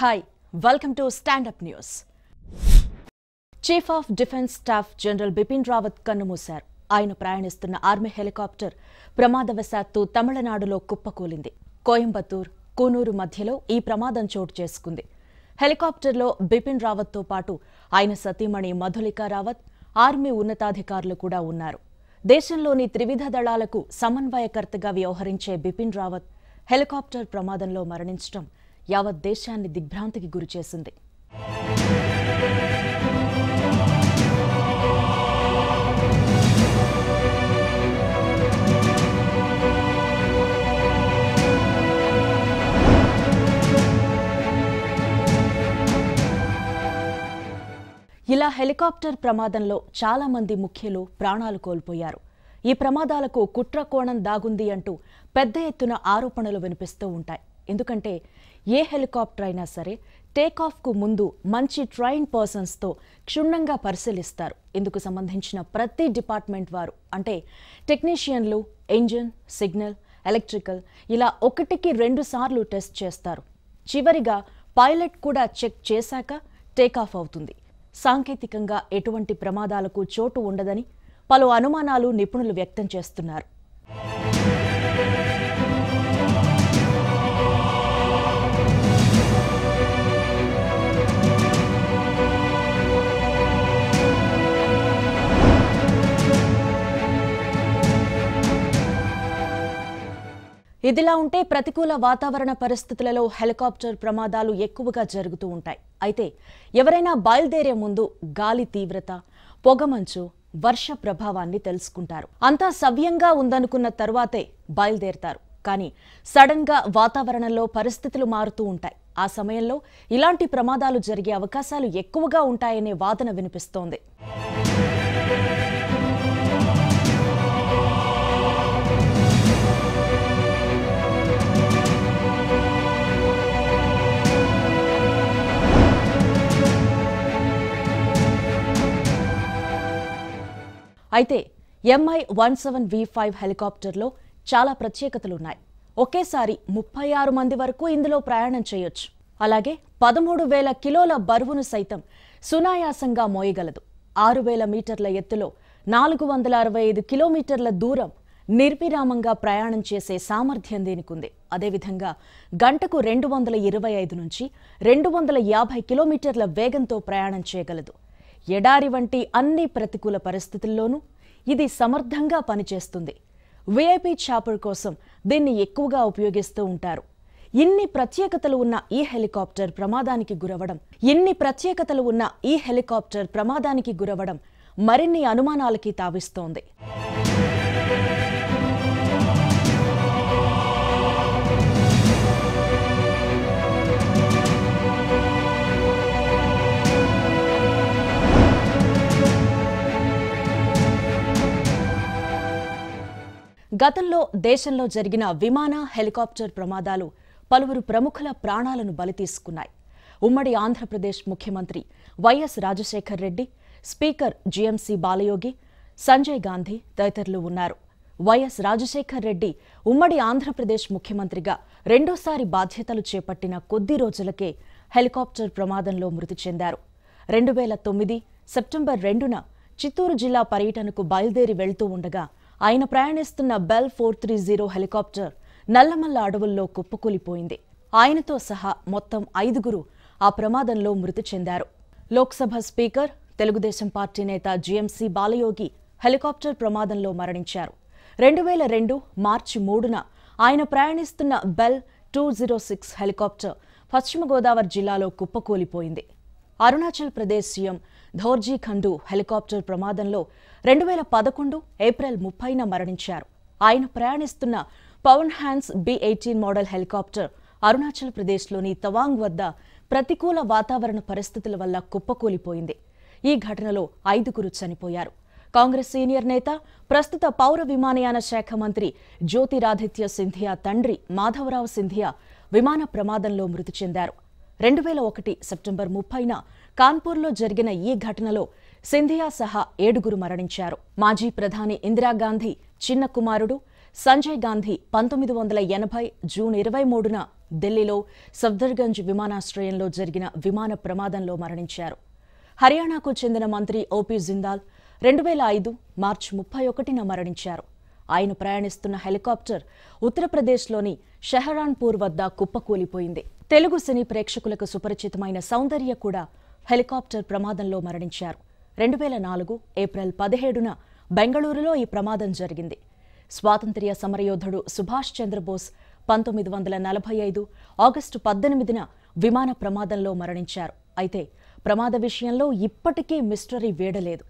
hi welcome to stand up news chief of defence staff general Bipin Rawat కన్నుమూశారు ఆయన ప్రయాణిస్తున్న army helicopter ప్రమాదవశాత్తు తమిళనాడులో కుప్పకూలింది కోయంబత్తూర్ కూనూరు మధ్యలో ఈ ప్రమాదం చోటు చేసుకుంది హెలికాప్టర్లో బిపిన్ రావత్తో పాటు ఆయన సతీమణి మధులిక రావత్ ఆర్మీ ఉన్నతాధికారులు కూడా ఉన్నారు దేశంలోని త్రివిధ దళాలకు సమన్వయకర్తగా వ్యవహరించే బిపిన్ రావత్ హెలికాప్టర్ ప్రమాదంలో మరణించడం యావత్ దేశాన్ని దిగ్భ్రాంతికి గురిచేసింది ఇలా హెలికాప్టర్ ప్రమాదంలో చాలా మంది ముఖ్యులు ప్రాణాలు కోల్పోయారు ఈ ప్రమాదాలకు కుట్ర కోణం దాగుంది అంటూ పెద్ద ఎత్తున ఆరోపణలు వినిపిస్తూ ఉంటాయి ఎందుకంటే ఏ హెలికాప్టర్ అయినా సరే టేకాఫ్కు ముందు మంచి ట్రైన్ పర్సన్స్తో క్షుణ్ణంగా పరిశీలిస్తారు ఇందుకు సంబంధించిన ప్రతి డిపార్ట్మెంట్ వారు అంటే టెక్నీషియన్లు ఇంజిన్ సిగ్నల్ ఎలక్ట్రికల్ ఇలా ఒకటికి రెండు సార్లు టెస్ట్ చేస్తారు చివరిగా పైలట్ కూడా చెక్ చేశాక టేకాఫ్ అవుతుంది సాంకేతికంగా ఎటువంటి ప్రమాదాలకు చోటు ఉండదని పలు అనుమానాలు నిపుణులు వ్యక్తం చేస్తున్నారు ఇదిలా ఉంటే ప్రతికూల వాతావరణ పరిస్థితులలో హెలికాప్టర్ ప్రమాదాలు ఎక్కువగా జరుగుతూ ఉంటాయి అయితే ఎవరైనా బయలుదేరే ముందు గాలి తీవ్రత పొగమంచు వర్ష ప్రభావాన్ని తెలుసుకుంటారు అంతా సవ్యంగా ఉందనుకున్న తరువాతే బయలుదేరతారు కానీ సడన్ గా వాతావరణంలో పరిస్థితులు మారుతూ ఉంటాయి ఆ సమయంలో ఇలాంటి ప్రమాదాలు జరిగే అవకాశాలు ఎక్కువగా ఉంటాయనే వాదన వినిపిస్తోంది అయితే MI one seven V five హెలికాప్టర్లో చాలా ప్రత్యేకతలున్నాయి ఒకేసారి ముప్పై ఆరు మంది వరకు ఇందులో ప్రయాణం చేయొచ్చు అలాగే పదమూడు వేల కిలోల బరువును సైతం సునాయాసంగా మోయగలదు ఆరు వేల మీటర్ల ఎత్తులో నాలుగు వందల అరవై ఐదు కిలోమీటర్ల దూరం నిర్విరామంగా ప్రయాణం చేసే సామర్థ్యం దీనికుంది అదేవిధంగా గంటకు రెండు వందల ఇరవై ఐదు నుంచి రెండు వందల యాభై కిలోమీటర్ల వేగంతో ప్రయాణం చేయగలదు ఎడారి వంటి అన్ని ప్రతికూల పరిస్థితుల్లోనూ ఇది సమర్థంగా పనిచేస్తుంది విఐపి చాపర్ కోసం దీన్ని ఎక్కువగా ఉపయోగిస్తూ ఉంటారు ఇన్ని ప్రత్యేకతలు ఉన్న ఈ హెలికాప్టర్ ప్రమాదానికి గురవడం ఇన్ని ప్రత్యేకతలు ఉన్న ఈ హెలికాప్టర్ ప్రమాదానికి గురవడం మరిన్ని అనుమానాలకి తావిస్తోంది గతంలో దేశంలో జరిగిన విమాన హెలికాప్టర్ ప్రమాదాలు పలువురు ప్రముఖుల ప్రాణాలను బలి తీసుకున్నాయి ఉమ్మడి ఆంధ్రప్రదేశ్ ముఖ్యమంత్రి వైఎస్ రాజశేఖర్ రెడ్డి స్పీకర్ జీఎంసీ బాలయోగి సంజయ్ గాంధీ తదితరులు ఉన్నారు వైఎస్ రాజశేఖర్ రెడ్డి ఉమ్మడి ఆంధ్రప్రదేశ్ ముఖ్యమంత్రిగా రెండోసారి బాధ్యతలు చేపట్టిన కొద్ది రోజులకే హెలికాప్టర్ ప్రమాదంలో మృతి చెందారు రెండు వేల తొమ్మిది సెప్టెంబర్ రెండున చిత్తూరు జిల్లా పర్యటనకు బయలుదేరి వెళ్తూ ఉండగా ఆయన ప్రయాణిస్తున్న Bell four three zero helicopter Nallamala అడవుల్లో కుప్పకూలిపోయింది ఆయనతో సహా మొత్తం ఐదుగురు ఆ ప్రమాదంలో మృతి చెందారు లోక్సభ స్పీకర్ తెలుగుదేశం పార్టీ నేత జీఎంసీ బాలయోగి హెలికాప్టర్ ప్రమాదంలో మరణించారు రెండు వేల రెండు మార్చి మూడున ఆయన ప్రయాణిస్తున్న Bell two zero six helicopter Paschima Godavari జిల్లాలో కుప్పకూలిపోయింది అరుణాచల్ ప్రదేశ్ సీఎం ధోర్జీ ఖండు హెలికాప్టర్ ప్రమాదంలో రెండు వేల పదకొండు ఏప్రిల్ ముప్పైన మరణించారు ఆయన ప్రయాణిస్తున్న Pawan Hans B eighteen model helicopter Arunachal ప్రదేశ్లోని తవాంగ్ వద్ద ప్రతికూల వాతావరణ పరిస్థితుల వల్ల కుప్పకూలిపోయింది ఈ ఘటనలో ఐదుగురు చనిపోయారు కాంగ్రెస్ సీనియర్ నేత ప్రస్తుత పౌర విమానయాన శాఖ మంత్రి జ్యోతిరాదిత్య సింధియా తండ్రి మాధవరావు సింధియా విమాన ప్రమాదంలో మృతి చెందారు రెండు వేల ఒకటి సెప్టెంబర్ ముప్పైన కాన్పూర్లో జరిగిన ఈ ఘటనలో సింధియా సహా ఏడుగురు మరణించారు మాజీ ప్రధాని ఇందిరాగాంధీ చిన్న కుమారుడు సంజయ్ గాంధీ పంతొమ్మిది వందల ఎనభై జూన్ ఇరవై మూడున ఢిల్లీలో సఫ్దర్గంజ్ విమానాశ్రయంలో జరిగిన విమాన ప్రమాదంలో మరణించారు హర్యానాకు చెందిన మంత్రి ఓపీ జిందాల్ రెండు వేల ఐదు మార్చి ముప్పై ఒకటిన మరణించారు ఆయన ప్రయాణిస్తున్న హెలికాప్టర్ ఉత్తరప్రదేశ్లోని షెహరాన్పూర్ వద్ద కుప్పకూలిపోయింది తెలుగు సినీ ప్రేక్షకులకు సుపరిచితమైన సౌందర్య కూడా హెలికాప్టర్ ప్రమాదంలో మరణించారు రెండు వేల నాలుగు ఏప్రిల్ పదిహేడున బెంగళూరులో ఈ ప్రమాదం జరిగింది స్వాతంత్ర్య సమరయోధుడు సుభాష్ చంద్రబోస్ పంతొమ్మిది వందల నలభై ఐదు ఆగస్టు పద్దెనిమిదిన విమాన ప్రమాదంలో మరణించారు అయితే ప్రమాద విషయంలో ఇప్పటికీ మిస్టరీ వీడలేదు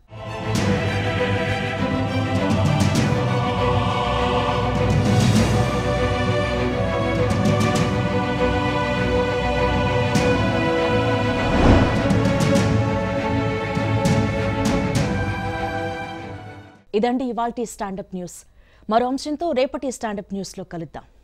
ఇదండి ఇవాల్టి స్టాండప్ న్యూస్ మరో అంశంతో రేపటి స్టాండప్ న్యూస్లో కలుద్దాం